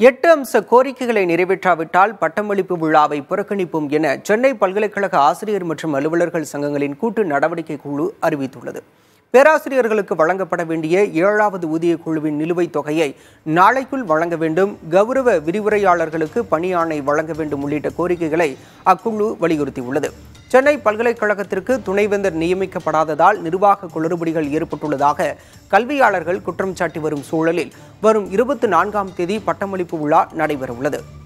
எட்டு அம்ச கோரிக்கைகளை நிறைவேற்றாவிட்டால் பட்டமளிப்பு விழாவை புறக்கணிப்போம் என சென்னை பல்கலைக்கழக ஆசிரியர் மற்றும் அலுவலர்கள் சங்கங்களின் கூட்டு நடவடிக்கை குழு அறிவித்துள்ளது பேராசிரியர்களுக்கு வழங்கப்பட வேண்டிய ஏழாவது ஊதிய குழுவின் நிலுவைத் தொகையை நாளைக்குள் வழங்க வேண்டும் கௌரவ விரிவுரையாளர்களுக்கு பணி ஆணை வழங்க வேண்டும் உள்ளிட்ட கோரிக்கைகளை அக்குழு வலியுறுத்தியுள்ளது சென்னை பல்கலைக்கழகத்திற்கு துணைவேந்தர் நியமிக்கப்படாததால் நிர்வாக குளறுபடிகள் ஏற்பட்டுள்ளதாக கல்வியாளர்கள் குற்றம் சாட்டி வரும் சூழலில் வரும் இருபத்தி நான்காம் தேதி பட்டமளிப்பு விழா நடைபெறவுள்ளது